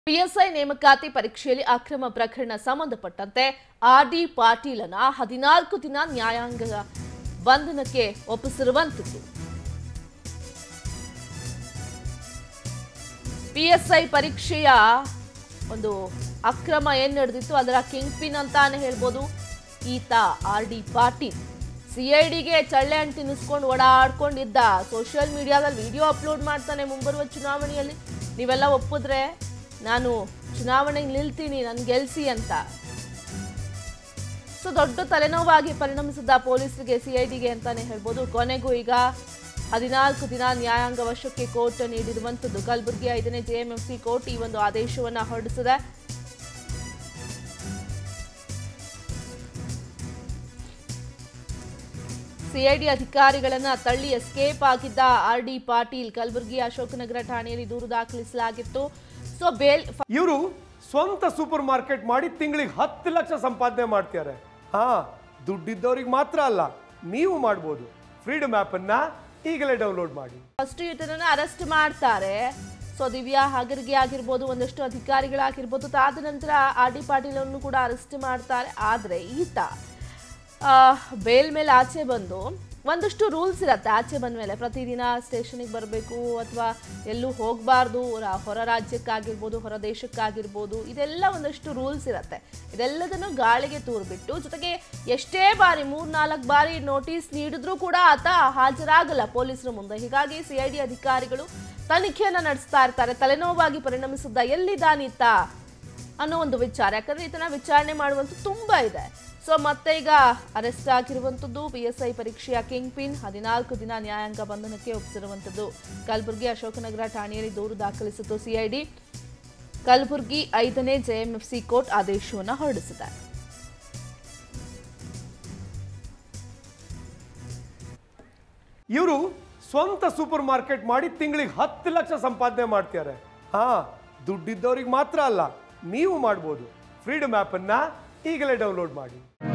PSI ನೇಮಕಾತಿ ಪರೀಕ್ಷೆಯಲ್ಲಿ ಅಕ್ರಮ ಪ್ರಕರಣ ಸಂಬಂಧಪಟ್ಟಂತೆ ಆರ್ ಡಿ ಪಾಟೀಲನ ಹದಿನಾಲ್ಕು ದಿನ ನ್ಯಾಯಾಂಗ ಬಂಧನಕ್ಕೆ ಒಪ್ಪಿಸಿರುವಂಥದ್ದು ಪಿಎಸ್ಐ ಪರೀಕ್ಷೆಯ ಒಂದು ಅಕ್ರಮ ಏನ್ ನಡೆದಿತ್ತು ಅದರ ಕಿಂಗ್ ಪಿನ್ ಅಂತಾನೆ ಹೇಳ್ಬೋದು ಈತ ಆರ್ ಡಿ ಪಾಟೀಲ್ ಸಿಐಡಿಗೆ ಚಳ್ಳೆ ಅಂಟ್ ತಿನ್ನಿಸ್ಕೊಂಡು ಓಡಾಡ್ಕೊಂಡಿದ್ದ ಸೋಷಿಯಲ್ ಮೀಡಿಯಾದಲ್ಲಿ ವಿಡಿಯೋ ಅಪ್ಲೋಡ್ ಮಾಡ್ತಾನೆ ಮುಂಬರುವ ಚುನಾವಣೆಯಲ್ಲಿ ನೀವೆಲ್ಲ ಒಪ್ಪಿದ್ರೆ ನಾನು ಚುನಾವಣೆಗೆ ನಿಲ್ತೀನಿ ನನ್ ಗೆಲ್ಸಿ ಅಂತ ಸೊ ದೊಡ್ಡ ತಲೆನೋವಾಗಿ ಪರಿಣಮಿಸಿದ ಪೊಲೀಸರಿಗೆ ಸಿಐಡಿಗೆ ಅಂತಾನೆ ಹೇಳ್ಬೋದು ಕೊನೆಗೂ ಈಗ ಹದಿನಾಲ್ಕು ದಿನ ನ್ಯಾಯಾಂಗ ವಶಕ್ಕೆ ಕೋರ್ಟ್ ನೀಡಿರುವಂಥದ್ದು ಕಲಬುರಗಿ ಐದನೇ ಜೆಎಂಎಫ್ಸಿ ಕೋರ್ಟ್ ಈ ಒಂದು ಆದೇಶವನ್ನ ಹೊರಡಿಸಿದೆ ಸಿಐಡಿ ಅಧಿಕಾರಿಗಳನ್ನ ತಳ್ಳಿ ಎಸ್ಕೇಪ್ ಆಗಿದ್ದ ಆರ್ ಡಿ ಪಾಟೀಲ್ ಕಲಬುರಗಿ ಅಶೋಕನಗರ ಠಾಣೆಯಲ್ಲಿ ದೂರು ದಾಖಲಿಸಲಾಗಿತ್ತು ಸೊ ಬೇಲ್ ಇವರು ಸ್ವಂತ ಸೂಪರ್ ಮಾರ್ಕೆಟ್ ಮಾಡಿ ತಿಂಗಳಿಗೆ ಹತ್ತು ಲಕ್ಷ ಸಂಪಾದನೆ ಮಾಡ್ತಾರೆ ಹಾ ದುಡ್ಡಿದ್ದವ್ರಿಗೆ ಮಾತ್ರ ಅಲ್ಲ ನೀವು ಮಾಡ್ಬೋದು ಫ್ರೀಡಮ್ ಅನ್ನ ಈಗಲೇ ಡೌನ್ಲೋಡ್ ಮಾಡಿ ಫಸ್ಟ್ ಈತನನ್ನ ಅರೆಸ್ಟ್ ಮಾಡ್ತಾರೆ ಸೊ ದಿವ್ಯಾ ಹಾಗರ್ಗೆ ಆಗಿರ್ಬೋದು ಒಂದಷ್ಟು ಅಧಿಕಾರಿಗಳಾಗಿರ್ಬೋದು ಆದ ನಂತರ ಆರ್ ಡಿ ಪಾಟೀಲ್ ಅನ್ನು ಕೂಡ ಅರೆಸ್ಟ್ ಮಾಡ್ತಾರೆ ಆದರೆ ಈತ ಆ, ಬೇಲ್ ಮೇಲೆ ಆಚೆ ಬಂದು ಒಂದಷ್ಟು ರೂಲ್ಸ್ ಇರತ್ತೆ ಆಚೆ ಬಂದ ಮೇಲೆ ಪ್ರತಿದಿನ ಸ್ಟೇಷನಿಗೆ ಬರಬೇಕು ಅಥವಾ ಎಲ್ಲೂ ಹೋಗಬಾರ್ದು ಹೊರ ರಾಜ್ಯಕ್ಕಾಗಿರ್ಬೋದು ಹೊರ ದೇಶಕ್ಕಾಗಿರ್ಬೋದು ಇದೆಲ್ಲ ಒಂದಷ್ಟು ರೂಲ್ಸ್ ಇರತ್ತೆ ಇದೆಲ್ಲದನ್ನು ಗಾಳಿಗೆ ತೂರ್ಬಿಟ್ಟು ಜೊತೆಗೆ ಎಷ್ಟೇ ಬಾರಿ ಮೂರ್ನಾಲ್ಕು ಬಾರಿ ನೋಟಿಸ್ ನೀಡಿದ್ರೂ ಕೂಡ ಆತ ಹಾಜರಾಗಲ್ಲ ಪೊಲೀಸರ ಮುಂದೆ ಹೀಗಾಗಿ ಸಿಐಡಿ ಅಧಿಕಾರಿಗಳು ತನಿಖೆಯನ್ನ ನಡೆಸ್ತಾ ಇರ್ತಾರೆ ತಲೆನೋವಾಗಿ ಪರಿಣಮಿಸಿದ್ದ ಎಲ್ಲಿದ್ದಾನೀತ ಅನ್ನೋ ಒಂದು ವಿಚಾರ ಯಾಕಂದ್ರೆ ಈತನ ವಿಚಾರಣೆ ಮಾಡುವಂತ ತುಂಬಾ ಇದೆ ಸೊ ಮತ್ತೆ ಈಗ ಅರೆಸ್ಟ್ ಆಗಿರುವಂತದ್ದು ಪಿ ಎಸ್ ಐ ಪರೀಕ್ಷೆಯ ಕಿಂಗ್ ಪಿನ್ ಹದಿನಾಲ್ಕು ದಿನ ನ್ಯಾಯಾಂಗ ಬಂಧನಕ್ಕೆ ಒಪ್ಪಿಸಿರುವಂತದ್ದು ಕಲಬುರಗಿ ಅಶೋಕನಗರ ಠಾಣೆಯಲ್ಲಿ ದೂರು ದಾಖಲಿಸಿದ್ದು ಸಿಐಡಿ ಕಲಬುರಗಿ ಐದನೇ ಜೆಎಂಎಫ್ಸಿ ಕೋರ್ಟ್ ಆದೇಶವನ್ನು ಹೊರಡಿಸಿದೆ ಇವರು ಸ್ವಂತ ಸೂಪರ್ ಮಾರ್ಕೆಟ್ ಮಾಡಿ ತಿಂಗಳಿಗೆ ಹತ್ತು ಲಕ್ಷ ಸಂಪಾದನೆ ಮಾಡ್ತಾರೆ ಹಾ ದುಡ್ಡಿದ್ದವ್ರಿಗೆ ಮಾತ್ರ ಅಲ್ಲ ನೀವು ಮಾಡ್ಬೋದು ಫ್ರೀಡಮ್ ಅನ್ನ ಈಗಲೇ ಡೌನ್ಲೋಡ್ ಮಾಡಿ